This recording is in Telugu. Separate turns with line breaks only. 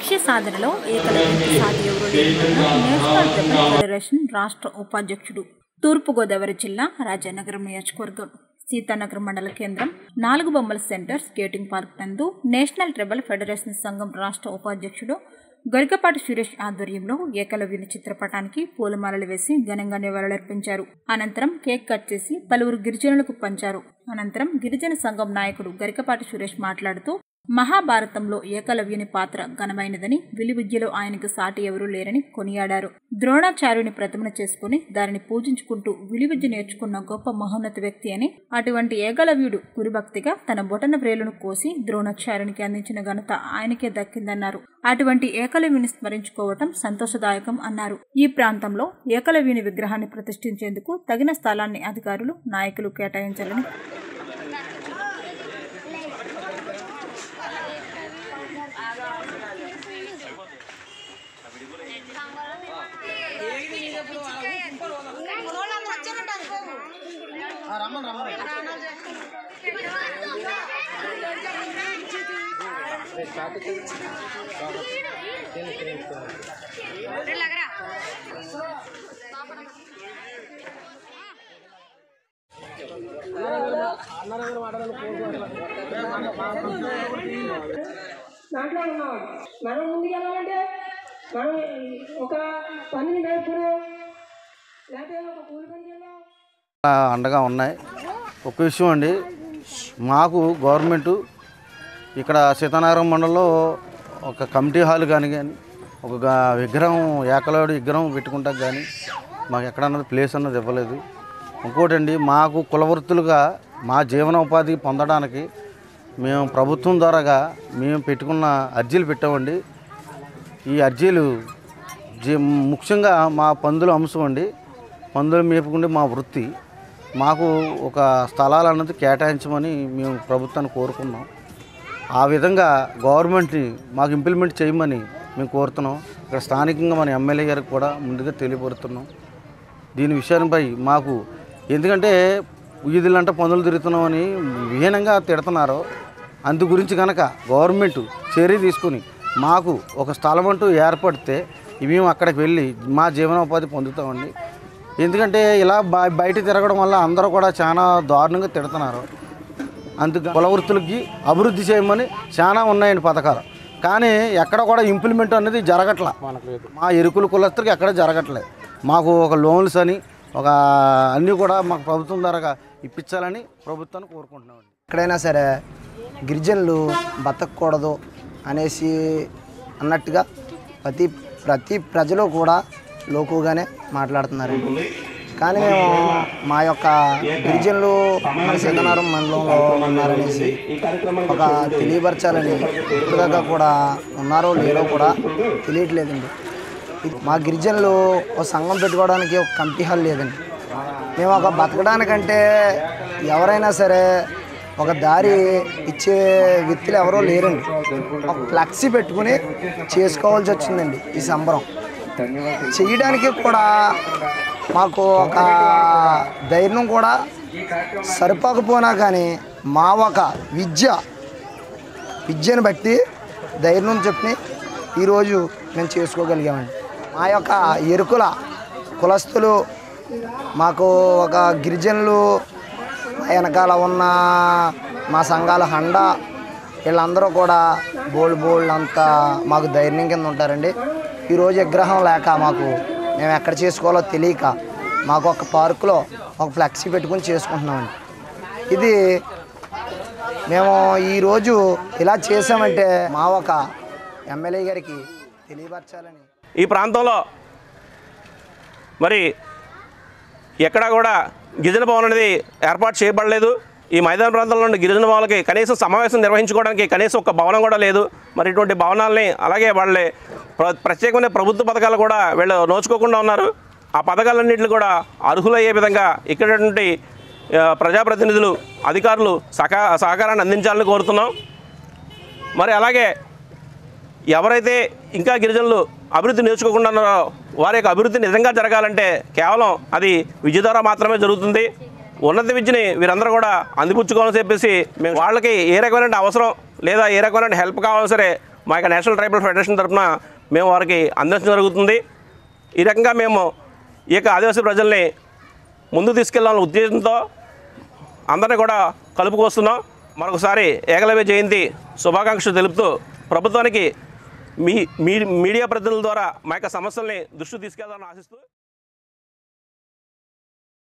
లక్ష్య సాధనలో ఏకలవ్య సాటి ఎవరు లేకుండా నేషనల్ ట్రిబల్ ఫెడరేషన్ రాష్ట్ర ఉపాధ్యక్షుడు తూర్పుగోదావరి జిల్లా రాజానగరం నియోజకవర్గం సీతానగరం మండల కేంద్రం నాలుగు బొమ్మల సెంటర్ స్కేటింగ్ పార్క్ నందు నేషనల్ ట్రిబల్ ఫెడరేషన్ సంఘం రాష్ట్ర ఉపాధ్యక్షుడు గరికపాటి సురేష్ ఆధ్వర్యంలో ఏకలవ్యుని చిత్రపటానికి పూలమాలలు వేసి ఘనంగా నివాళులర్పించారు అనంతరం కేక్ కట్ చేసి పలువురు గిరిజనులకు పంచారు అనంతరం గిరిజన సంఘం నాయకుడు గరికపాటి సురేష్ మాట్లాడుతూ మహాభారతంలో ఏకలవ్యుని పాత్ర ఘనమైనదని విలువిద్యలో ఆయనకు సాటి ఎవరూ లేరని కొనియాడారు ద్రోణాచార్యుని ప్రతిమను చేసుకుని దానిని పూజించుకుంటూ విలువిద్య నేర్చుకున్న గొప్ప మహోన్నత వ్యక్తి అని అటువంటి ఏకలవ్యుడు గురుభక్తిగా తన బొటన వ్రేలును కోసి ద్రోణాచార్యునికి అందించిన ఘనత ఆయనకే దక్కిందన్నారు అటువంటి ఏకలవ్యుని స్మరించుకోవటం సంతోషదాయకం అన్నారు ఈ ప్రాంతంలో ఏకలవ్యుని విగ్రహాన్ని ప్రతిష్ఠించేందుకు తగిన స్థలాన్ని అధికారులు నాయకులు కేటాయించాలని
దాంట్లో ఉన్నాం మనం ముందుకు వెళ్ళాలంటే మనం ఒక పనిని నేర్పుడు లేకపోతే ఒక కూలి పనికి వెళ్ళాం
ఆ, అండగా ఉన్నాయి ఒక విషయం అండి మాకు గవర్నమెంట్ ఇక్కడ సీతానగరం మండలంలో ఒక కమిటీ హాల్ కానీ కానీ ఒక గా- విగ్రహం ఏకలవాడి విగ్రహం పెట్టుకుంటాకు కానీ మాకు ఎక్కడన్నది ప్లేస్ అన్నది ఇవ్వలేదు ఇంకోటి అండి మాకు కులవృత్తులుగా మా జీవనోపాధి పొందడానికి మేము ప్రభుత్వం ద్వారాగా మేము పెట్టుకున్న అర్జీలు పెట్టామండి ఈ అర్జీలు జీ ముఖ్యంగా మా పందుల అంశం అండి పందులు మేపుకుంటే మా వృత్తి మాకు ఒక స్థలాలు అన్నది కేటాయించమని మేము ప్రభుత్వాన్ని కోరుకున్నాం ఆ విధంగా గవర్నమెంట్ని మాకు ఇంప్లిమెంట్ చేయమని మేము కోరుతున్నాం ఇక్కడ స్థానికంగా మన ఎమ్మెల్యే గారికి కూడా ముందుగా తెలియపరుస్తున్నాం దీని విషయంపై మాకు ఎందుకంటే వీధులంటే పందులు తిరుగుతున్నామని విహీనంగా తిడుతున్నారు అందు గురించి కనుక గవర్నమెంట్ చర్య తీసుకుని మాకు ఒక స్థలం అంటూ ఏర్పడితే మేము అక్కడికి వెళ్ళి మా జీవనోపాధి పొందుతామండి ఎందుకంటే ఇలా బ- బయట తిరగడం వల్ల అందరూ కూడా చాలా దారుణంగా తిడుతున్నారు అందుకు కుల వృత్తులకి అభివృద్ధి చేయమని చాలా ఉన్నాయండి పథకాలు కానీ ఎక్కడ కూడా ఇంప్లిమెంట్ అనేది జరగట్లా మా ఎరుకుల కులస్తులకి ఎక్కడ జరగట్లేదు మాకు ఒక లోన్స్ అని ఒక అన్నీ కూడా మాకు ప్రభుత్వం ద్వారా ఇప్పించాలని ప్రభుత్వాన్ని కోరుకుంటున్నామండి
ఎక్కడైనా సరే గిరిజనులు బతకూడదు అనేసి అన్నట్టుగా ప్రతి ప్రతి ప్రజలు కూడా లోకుగానే మాట్లాడుతున్నారండి కానీ మేము మా యొక్క గిరిజనులు మన సీతనారం మండలంలో ఉన్నారనేసి ఒక తెలియపరచాలని ఇప్పటిదాకా కూడా ఉన్నారో లేరో కూడా తెలియట్లేదండి ఇది మా గిరిజనులు ఒక సంఘం పెట్టుకోవడానికి ఒక కమిటీ హాల్ లేదండి మేము ఒక బతకడానికంటే ఎవరైనా సరే ఒక దారి ఇచ్చే వ్యక్తులు ఎవరో లేరండి ఒక ఫ్లెక్సీ పెట్టుకుని చేసుకోవాల్సి వచ్చిందండి ఈ సంబరం చేయడానికి కూడా మాకు ఒక ధైర్యం కూడా సరిపోకపోయినా కానీ మా ఒక విద్య విద్యను బట్టి ధైర్యం చెప్పి ఈరోజు మేము చేసుకోగలిగామండి మా యొక్క ఎరుకుల కులస్తులు మాకు ఒక గిరిజనులు మా వెనకాల ఉన్న మా సంఘాల హండ వీళ్ళందరూ కూడా బోల్డ్ బోల్డ్ అంతా మాకు ధైర్యం కింద ఉంటారండి ఈరోజు విగ్రహం లేక మాకు మేము ఎక్కడ చేసుకోవాలో తెలియక మాకు ఒక పార్కులో ఒక ఫ్లెక్సీ పెట్టుకుని చేసుకుంటున్నామండి ఇది మేము ఈరోజు ఇలా చేసామంటే మా ఒక ఎమ్మెల్యే గారికి తెలియపరచాలని
ఈ ప్రాంతంలో మరి ఎక్కడా కూడా గిరిజన భవన్ అనేది ఏర్పాటు చేయబడలేదు ఈ మైదాన ప్రాంతంలో ఉన్న గిరిజన భవనాలకి కనీసం సమావేశం నిర్వహించుకోవడానికి కనీసం ఒక భవనం కూడా లేదు మరి ఇటువంటి భవనాల్ని అలాగే వాళ్ళే ప్ర- ప్రత్యేకమైన ప్రభుత్వ పథకాలు కూడా వీళ్ళు నోచుకోకుండా ఉన్నారు ఆ పథకాలన్నింటిని కూడా అర్హులయ్యే విధంగా ఇక్కడటువంటి ఆ, ప్రజాప్రతినిధులు అధికారులు సహకా సహకారాన్ని అందించాలని కోరుతున్నాం మరి అలాగే ఎవరైతే ఇంకా గిరిజనులు అభివృద్ధి నేర్చుకోకుండా ఉన్నారో వారి యొక్క అభివృద్ధి నిజంగా జరగాలంటే కేవలం అది విద్య ద్వారా మాత్రమే జరుగుతుంది ఉన్నత విద్యని వీరందరూ కూడా అందిపుచ్చుకోవాలని చెప్పేసి మేము వాళ్ళకి ఏ రకమైన అవసరం లేదా ఏ రకమైన హెల్ప్ కావాలో సరే మా యొక్క నేషనల్ ట్రైబల్ ఫెడరేషన్ తరఫున మేము వారికి అందించడం జరుగుతుంది ఈ రకంగా మేము ఈ యొక్క ఆదివాసీ ప్రజల్ని ముందుకు తీసుకెళ్లాలనే ఉద్దేశంతో అందరినీ కూడా కలుపుకొస్తున్నాం మరొకసారి ఏకలవ్య జయంతి శుభాకాంక్షలు తెలుపుతూ ప్రభుత్వానికి మీ మీ మీడియా ప్రతినిధుల ద్వారా మా యొక్క సమస్యల్ని దృష్టికి తీసుకెళ్లాలని ఆశిస్తూ